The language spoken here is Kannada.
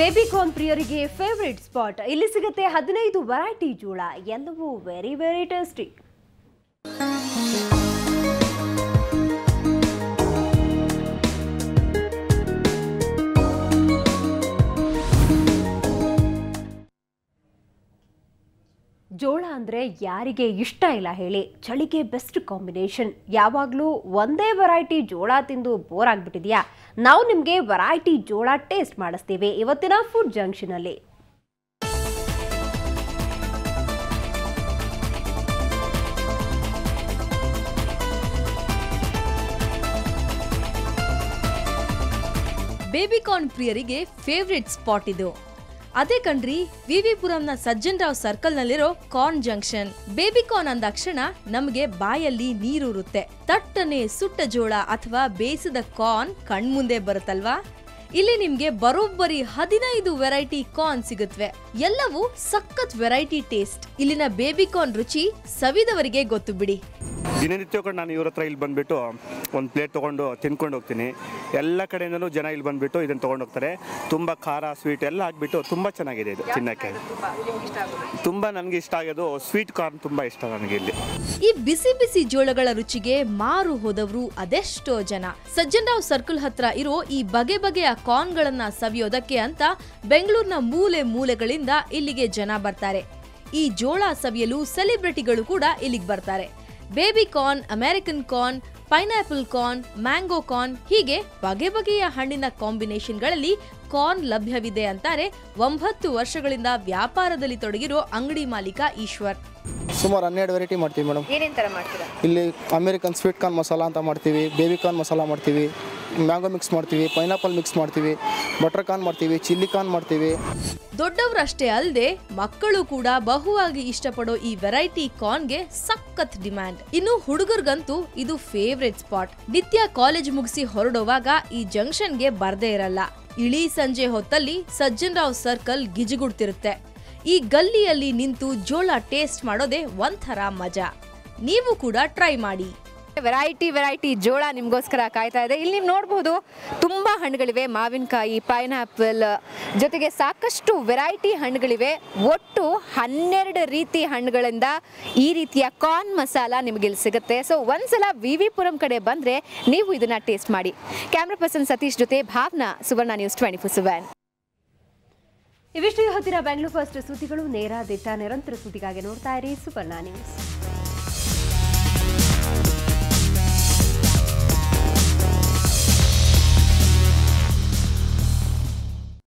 ಬೇಬಿಕಾರ್ನ್ ಪ್ರಿಯರಿಗೆ ಫೇವ್ರೆಟ್ ಸ್ಪಾಟ್ ಇಲ್ಲಿ ಸಿಗುತ್ತೆ ಹದಿನೈದು ವೆರೈಟಿ ಜೋಳ ಎಲ್ಲವೂ ವೆರಿ ವೆರಿ ಟೇಸ್ಟಿ ಜೋಳ ಅಂದರೆ ಯಾರಿಗೆ ಇಷ್ಟ ಇಲ್ಲ ಹೇಳಿ ಚಳಿಗೆ ಬೆಸ್ಟ್ ಕಾಂಬಿನೇಷನ್ ಯಾವಾಗಲೂ ಒಂದೇ ವೆರೈಟಿ ಜೋಳ ತಿಂದು ಬೋರ್ ಆಗ್ಬಿಟ್ಟಿದ್ಯಾ ನಾವು ನಿಮಗೆ ವೆರೈಟಿ ಜೋಳ ಟೇಸ್ಟ್ ಮಾಡಿಸ್ತೀವಿ ಇವತ್ತಿನ ಫುಡ್ ಜಂಕ್ಷನಲ್ಲಿ ಬೇಬಿಕಾರ್ನ್ ಪ್ರಿಯರಿಗೆ ಫೇವ್ರೆಟ್ ಸ್ಪಾಟ್ ಇದು ಅದೇ ಕಣ್ರಿ ವಿವಿಪುರಂನ ಸಜ್ಜನ್ ರಾವ್ ಸರ್ಕಲ್ನಲ್ಲಿರೋ ಕಾರ್ನ್ ಜಂಕ್ಷನ್ ಬೇಬಿಕಾರ್ನ್ ಅಂದಾಕ್ಷಣ ನಮಗೆ ಬಾಯಲ್ಲಿ ನೀರೂರುತ್ತೆ ತಟ್ಟನೆ ಸುಟ್ಟ ಜೋಳ ಅಥವಾ ಬೇಯಿಸಿದ ಕಾರ್ನ್ ಕಣ್ಮುಂದೆ ಬರುತ್ತಲ್ವಾ ಇಲ್ಲಿ ನಿಮ್ಗೆ ಬರೋಬ್ಬರಿ ಹದಿನೈದು ವೆರೈಟಿ ಕಾರ್ನ್ ಸಿಗುತ್ತವೆ ಎಲ್ಲವೂ ಸಖತ್ ವೆರೈಟಿ ಟೇಸ್ಟ್ ಇಲ್ಲಿನ ಬೇಬಿಕಾರ್ನ್ ರುಚಿ ಸವಿದವರಿಗೆ ಗೊತ್ತು ಬಿಡಿ ದಿನನಿತ್ಯ ಕೂಡ ನಾನು ಇವ್ರ ಹತ್ರ ಇಲ್ಲಿ ಬಂದುಬಿಟ್ಟು ಒಂದು ಪ್ಲೇಟ್ ತೊಗೊಂಡು ತಿನ್ಕೊಂಡು ಹೋಗ್ತೀನಿ ಎಲ್ಲ ಕಡೆಯಿಂದಲೂ ಜನ ಇಲ್ಲಿ ಬಂದುಬಿಟ್ಟು ಇದನ್ನು ತೊಗೊಂಡು ಹೋಗ್ತಾರೆ ತುಂಬ ಖಾರ ಸ್ವೀಟ್ ಎಲ್ಲ ಹಾಕ್ಬಿಟ್ಟು ತುಂಬ ಚೆನ್ನಾಗಿದೆ ಇದು ತಿನ್ನೋಕ್ಕೆ ತುಂಬ ನನಗೆ ಇಷ್ಟ ಆಗೋದು ಸ್ವೀಟ್ ಕಾರ್ನ್ ತುಂಬ ಇಷ್ಟ ನನಗೆ ಇಲ್ಲಿ ಈ ಬಿಸಿ ಬಿಸಿ ಜೋಳಗಳ ರುಚಿಗೆ ಮಾರು ಹೋದವರು ಅದೆಷ್ಟೋ ಜನ ಸಜ್ಜನರಾವ್ ಸರ್ಕಲ್ ಹತ್ರ ಇರೋ ಈ ಬಗೆ ಬಗೆಯ ಕಾರ್ನ್ಗಳನ್ನ ಸವಿಯೋದಕ್ಕೆ ಅಂತ ಬೆಂಗಳೂರಿನ ಮೂಲೆ ಮೂಲೆಗಳಿಂದ ಇಲ್ಲಿಗೆ ಜನ ಬರ್ತಾರೆ ಈ ಜೋಳ ಸವಿಯಲು ಸೆಲೆಬ್ರಿಟಿಗಳು ಕೂಡ ಇಲ್ಲಿಗೆ ಬರ್ತಾರೆ baby corn American corn pineapple corn mango corn ಹೀಗೆ ಬಗೆ ಬಗೆಯ ಹಣ್ಣಿನ ಕಾಂಬಿನೇಷನ್ಗಳಲ್ಲಿ ಕಾರ್ನ್ ಲಭ್ಯವಿದೆ ಅಂತಾರೆ ಒಂಬತ್ತು ವರ್ಷಗಳಿಂದ ವ್ಯಾಪಾರದಲ್ಲಿ ತೊಡಗಿರೋ ಅಂಗಡಿ ಮಾಲೀಕ ಈಶ್ವರ್ ಸುಮಾರು ಹನ್ನೆರಡು ವೆರೈಟಿ ಮಾಡ್ತೀವಿ ಮೇಡಮ್ ಏನೇನ್ ತರ ಮಾಡ್ತೀರಾ ಇಲ್ಲಿ ಅಮೇರಿಕನ್ ಸ್ವೀಟ್ ಕಾರ್ನ್ ಮಸಾಲ ಅಂತ ಮಾಡ್ತೀವಿ ಬೇಬಿ ಕಾರ್ನ್ ಮಸಾಲ ಮಾಡ್ತೀವಿ ಮ್ಯಾಂಗೋ ಮಿಕ್ಸ್ ಮಾಡ್ತೀವಿ ಪೈನಾಪಲ್ ಮಿಕ್ಸ್ ಮಾಡ್ತೀವಿ ಬಟರ್ ಕಾರ್ನ್ ಮಾಡ್ತೀವಿ ಚಿಲ್ಲಿ ಕಾರ್ನ್ ಮಾಡ್ತೀವಿ ದೊಡ್ಡವರಷ್ಟೇ ಅಲ್ಲದೆ ಮಕ್ಕಳು ಕೂಡ ಬಹುವಾಗಿ ಇಷ್ಟಪಡೋ ಈ ವೆರೈಟಿ ಕಾರ್ನ್ಗೆ ಸಖತ್ ಡಿಮ್ಯಾಂಡ್ ಇನ್ನು ಹುಡುಗರಿಗಂತೂ ಇದು ಫೇವ್ರೆಟ್ ಸ್ಪಾಟ್ ನಿತ್ಯ ಕಾಲೇಜ್ ಮುಗಿಸಿ ಹೊರಡುವಾಗ ಈ ಜಂಕ್ಷನ್ಗೆ ಬರ್ದೇ ಇರಲ್ಲ ಇಳಿ ಸಂಜೆ ಹೊತ್ತಲ್ಲಿ ಸಜ್ಜನ್ ರಾವ್ ಸರ್ಕಲ್ ಗಿಜಿಗುಡ್ತಿರುತ್ತೆ ಈ ಗಲ್ಲಿಯಲ್ಲಿ ನಿಂತು ಜೋಳ ಟೇಸ್ಟ್ ಮಾಡೋದೇ ಒಂಥರ ಮಜಾ ನೀವು ಕೂಡ ಟ್ರೈ ಮಾಡಿ ವೆರೈಟಿ ವೆರೈಟಿ ಜೋಳ ನಿಮ್ಗೋಸ್ಕರ ಕಾಯ್ತಾ ಇದೆ ಇಲ್ಲಿ ನೀವು ನೋಡಬಹುದು ತುಂಬಾ ಹಣ್ಣುಗಳಿವೆ ಮಾವಿನಕಾಯಿ ಪೈನಾಪಲ್ ಜೊತೆಗೆ ಸಾಕಷ್ಟು ವೆರೈಟಿ ಹಣ್ಣುಗಳಿವೆ ಒಟ್ಟು ಹನ್ನೆರಡು ರೀತಿ ಹಣ್ಣುಗಳಿಂದ ಈ ರೀತಿಯ ಕಾರ್ನ್ ಮಸಾಲ ನಿಮಗೆ ಇಲ್ಲಿ ಸಿಗುತ್ತೆ ಸೊ ಒಂದ್ಸಲ ವಿ ವಿ ಪುರಂ ಕಡೆ ಬಂದ್ರೆ ನೀವು ಇದನ್ನ ಟೇಸ್ಟ್ ಮಾಡಿ ಕ್ಯಾಮ್ರಾ ಪರ್ಸನ್ ಸತೀಶ್ ಜೊತೆ Bhavana Suvarna news twenty four seven ಇವಿಷ್ಟು ಹೊತ್ತಿನ ಬೆಂಗಳೂರು ಫಸ್ಟ್ ಸುದ್ದಿಗಳು ನೇರ ದಿಟ್ಟ ನಿರಂತರ ಸುದ್ದಿಗಾಗಿ ನೋಡ್ತಾ ಇರಿ ಸುಪರ್ಣ ನ್ಯೂಸ್